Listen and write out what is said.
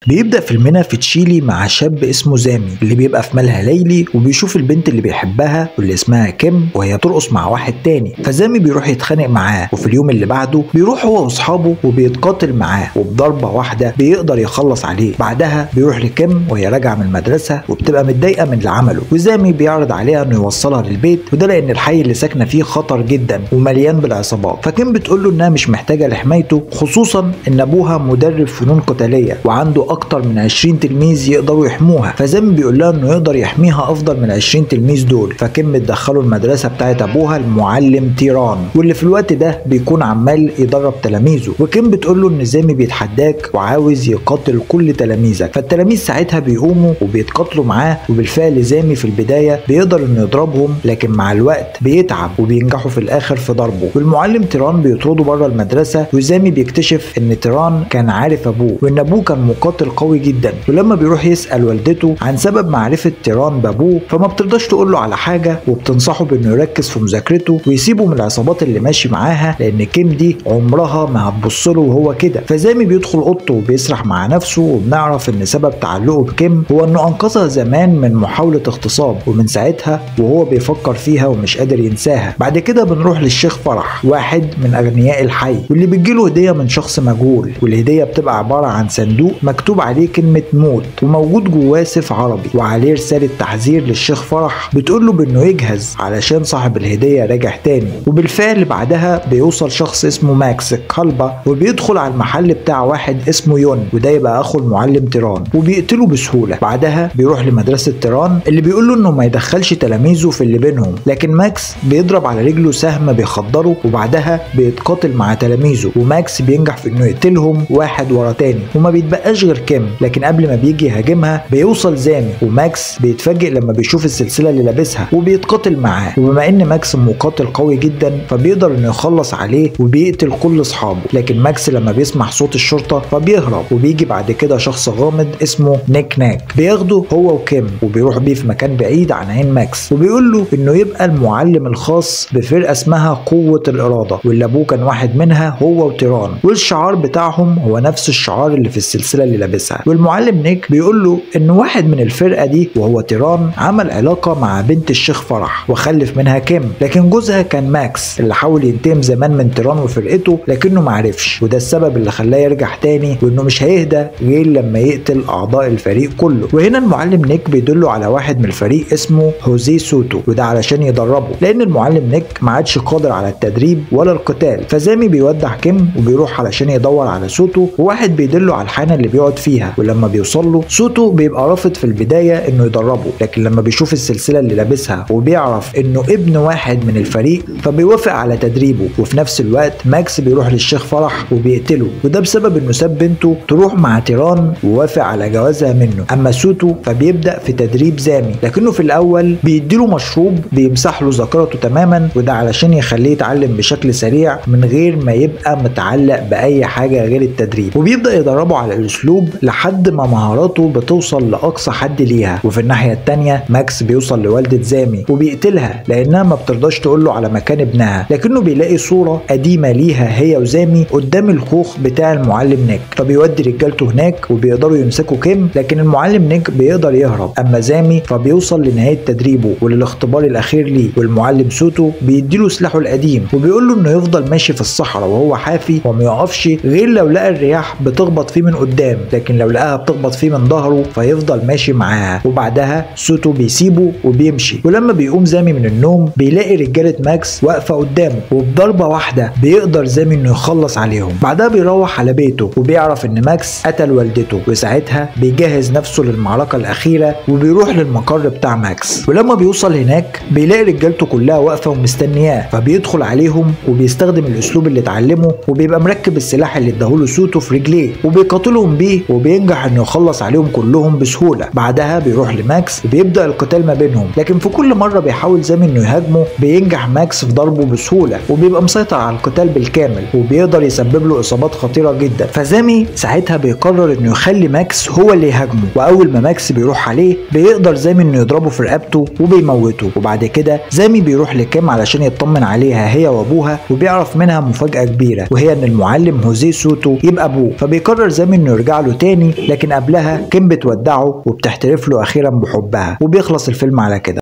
بيبدأ فيلمنا في تشيلي مع شاب اسمه زامي اللي بيبقى في مالها ليلي وبيشوف البنت اللي بيحبها واللي اسمها كيم وهي ترقص مع واحد تاني فزامي بيروح يتخانق معاه وفي اليوم اللي بعده بيروح هو واصحابه وبيتقاتل معاه وبضربة واحدة بيقدر يخلص عليه بعدها بيروح لكيم وهي راجعة من المدرسة وبتبقى متضايقة من اللي عمله وزامي بيعرض عليها انه يوصلها للبيت وده لان الحي اللي ساكنة فيه خطر جدا ومليان بالعصابات فكيم بتقول له انها مش محتاجة لحمايته خصوصا ان ابوها مدرب فنون قتالية وعنده اكتر من 20 تلميذ يقدروا يحموها فزامي بيقول لها انه يقدر يحميها افضل من 20 تلميذ دول فكيم بتدخله المدرسة بتاعت ابوها المعلم تيران واللي في الوقت ده بيكون عمال يدرب تلاميذه وكيم بتقول له ان زامي بيتحداك وعاوز يقاتل كل تلاميذك فالتلاميذ ساعتها بيقوموا وبيتقاتلوا معاه وبالفعل زامي في البداية بيقدر انه يضربهم لكن مع الوقت بيتعب وبينجحوا في الاخر في ضربه والمعلم تيران بيطرده بره المدرسة وزامي بيكتشف ان تيران كان عارف ابوه وان ابوه كان مقاتل قوي جدا ولما بيروح يسأل والدته عن سبب معرفة تيران بابوه فما بترضاش تقول له على حاجة وبتنصحه بانه يركز في مذاكرته ويسيبه من العصابات اللي ماشي معاها لان كيم دي عمرها ما هتبص له وهو كده فزامي بيدخل اوضته وبيسرح مع نفسه وبنعرف ان سبب تعلقه بكيم هو انه انقذها زمان من محاولة اغتصاب ومن ساعتها وهو بيفكر فيها ومش قادر ينساها بعد كده بنروح للشيخ فرح واحد من اغنياء الحي واللي بيجيله هدية من شخص مجهول والهدية بتبقى عبارة عن صندوق مكتوب عليه كلمة موت وموجود جواه سيف عربي وعليه رسالة تحذير للشيخ فرح بتقول له بانه يجهز علشان صاحب الهدية راجع تاني وبالفعل بعدها بيوصل شخص اسمه ماكس كلبا وبيدخل على المحل بتاع واحد اسمه يون وده يبقى اخو المعلم تيران وبيقتله بسهولة بعدها بيروح لمدرسة تيران اللي بيقول له انه ما يدخلش تلاميذه في اللي بينهم لكن ماكس بيضرب على رجله سهم بيخدره وبعدها بيتقاتل مع تلاميذه وماكس بينجح في انه يقتلهم واحد ورا تاني وما بيتبقاش غير كيم لكن قبل ما بيجي يهاجمها بيوصل زامي وماكس بيتفاجئ لما بيشوف السلسله اللي لابسها وبيتقاتل معاه وبما ان ماكس مقاتل قوي جدا فبيقدر انه يخلص عليه وبيقتل كل اصحابه لكن ماكس لما بيسمع صوت الشرطه فبيهرب وبيجي بعد كده شخص غامض اسمه نيك ناك بياخده هو وكيم وبيروح بيه في مكان بعيد عن عين ماكس وبيقول له انه يبقى المعلم الخاص بفرقه اسمها قوه الاراده واللي ابوه كان واحد منها هو وتيران والشعار بتاعهم هو نفس الشعار اللي في السلسله اللي لابسها والمعلم نيك بيقول له ان واحد من الفرقه دي وهو تيران عمل علاقه مع بنت الشيخ فرح وخلف منها كيم لكن جوزها كان ماكس اللي حاول ينتقم زمان من تيران وفرقته لكنه معرفش وده السبب اللي خلاه يرجع تاني وانه مش هيهدى غير لما يقتل اعضاء الفريق كله وهنا المعلم نيك بيدله على واحد من الفريق اسمه هوزي سوتو وده علشان يدربه لان المعلم نيك ما عادش قادر على التدريب ولا القتال فزامي بيودع كيم وبيروح علشان يدور على سوتو وواحد بيدله على الحانه اللي بيقعد فيها ولما بيوصل له سوتو بيبقى رافض في البدايه انه يدربه لكن لما بيشوف السلسله اللي لابسها وبيعرف انه ابن واحد من الفريق فبيوافق على تدريبه وفي نفس الوقت ماكس بيروح للشيخ فرح وبيقتله وده بسبب انه ساب بنته تروح مع تيران ووافق على جوازها منه اما سوتو فبيبدا في تدريب زامي لكنه في الاول بيديله مشروب بيمسح له ذاكرته تماما وده علشان يخليه يتعلم بشكل سريع من غير ما يبقى متعلق باي حاجه غير التدريب وبيبدا يدربه على الاسلوب لحد ما مهاراته بتوصل لاقصى حد ليها وفي الناحيه التانيه ماكس بيوصل لوالده زامي وبيقتلها لانها ما بترضاش تقول له على مكان ابنها لكنه بيلاقي صوره قديمه ليها هي وزامي قدام الخوخ بتاع المعلم نيك فبيودي رجالته هناك وبيقدروا يمسكوا كيم لكن المعلم نيك بيقدر يهرب اما زامي فبيوصل لنهايه تدريبه وللاختبار الاخير ليه والمعلم سوتو بيديله سلاحه القديم وبيقول له انه يفضل ماشي في الصحراء وهو حافي وما يقفش غير لو لقى الرياح بتخبط فيه من قدام لكن لو لقاها بتخبط فيه من ظهره فيفضل ماشي معاها وبعدها سوتو بيسيبه وبيمشي ولما بيقوم زامي من النوم بيلاقي رجاله ماكس واقفه قدامه وبضربه واحده بيقدر زامي انه يخلص عليهم بعدها بيروح على بيته وبيعرف ان ماكس قتل والدته وساعتها بيجهز نفسه للمعركه الاخيره وبيروح للمقر بتاع ماكس ولما بيوصل هناك بيلاقي رجالته كلها واقفه ومستنياه فبيدخل عليهم وبيستخدم الاسلوب اللي اتعلمه وبيبقى مركب السلاح اللي اداهوله سوتو في رجليه وبيقاتلهم بيه وبينجح انه يخلص عليهم كلهم بسهوله بعدها بيروح لماكس وبيبدا القتال ما بينهم لكن في كل مره بيحاول زامي انه يهاجمه بينجح ماكس في ضربه بسهوله وبيبقى مسيطر على القتال بالكامل وبيقدر يسبب له اصابات خطيره جدا فزامي ساعتها بيقرر انه يخلي ماكس هو اللي يهاجمه واول ما ماكس بيروح عليه بيقدر زامي انه يضربه في رقبته وبيموته وبعد كده زامي بيروح لكيم علشان يطمن عليها هي وابوها وبيعرف منها مفاجاه كبيره وهي ان المعلم هوزي سوتو يبقى ابوه فبيقرر زامي انه يرجع له له تاني لكن قبلها كيم بتودعه وبتحترف له اخيرا بحبها وبيخلص الفيلم على كده